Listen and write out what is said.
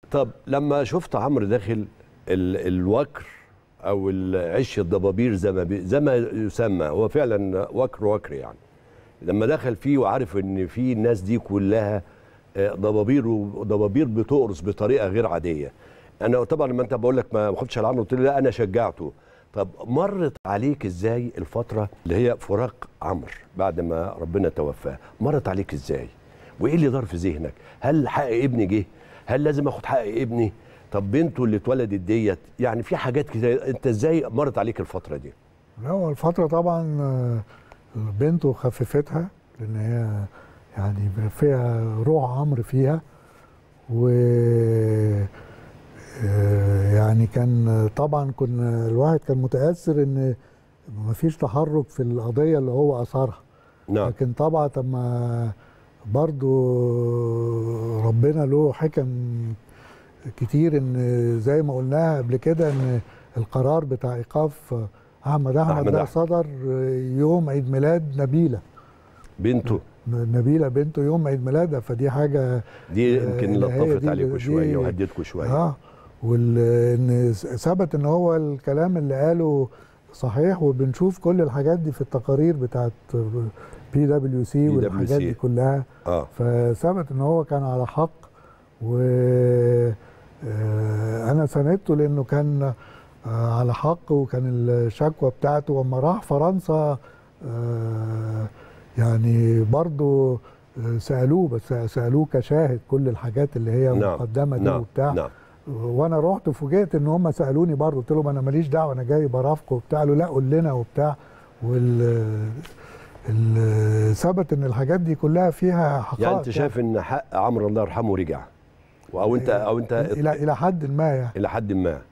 طب لما شفت عمرو داخل ال الوكر او عش الضبابير زي ما بي زي ما يسمى هو فعلا وكر وكر يعني لما دخل فيه وعارف ان في الناس دي كلها آه، ضبابير وضبابير بتقرص بطريقه غير عاديه انا طبعا لما انت بقول لك ما خدتش على عمرو قلت لي لا انا شجعته طب مرت عليك ازاي الفتره اللي هي فراق عمرو بعد ما ربنا توفاه مرت عليك ازاي وايه اللي دار في ذهنك هل حق ابني جه هل لازم اخد حق ابني طب بنته اللي اتولدت ديت يعني في حاجات كده انت ازاي مرت عليك الفتره دي لا هو الفترة طبعا آه، بنته خففتها لأن هي يعني فيها روح عمرو فيها و آه، يعني كان طبعا كنا الواحد كان متأثر إن مفيش تحرك في القضية اللي هو أثارها نعم لكن طبعا لما برضو ربنا له حكم كتير ان زي ما قلناها قبل كده ان القرار بتاع ايقاف احمد احمد, أحمد ده أحمد. صدر يوم عيد ميلاد نبيله بنته نبيله بنته يوم عيد ميلادها فدي حاجه دي آه، يمكن اللي هي لطفت دي- عليكم دي- شويه وهديتكم شويه اه وان ثبت ان هو الكلام اللي قاله صحيح وبنشوف كل الحاجات دي في التقارير بتاعت بي دبليو سي والحاجات دي PWC. كلها اه فثبت ان هو كان على حق و آه، انا ساندته لانه كان آه، على حق وكان الشكوى بتاعته وما راح فرنسا آه، يعني برضو آه، سالوه بس سالوه كشاهد كل الحاجات اللي هي نعم مقدمه دي نعم وبتاع نعم وانا رحت فوجئت ان هم سالوني برضه قلت لهم انا ماليش دعوه انا جاي برافقه وبتاع قالوا لا قول لنا وبتاع وال ال- ثبت ان الحاجات دي كلها فيها حقائق يعني انت شايف ان حق عمرو الله يرحمه رجع او انت او انت الى الى حد ما يعني الى حد ما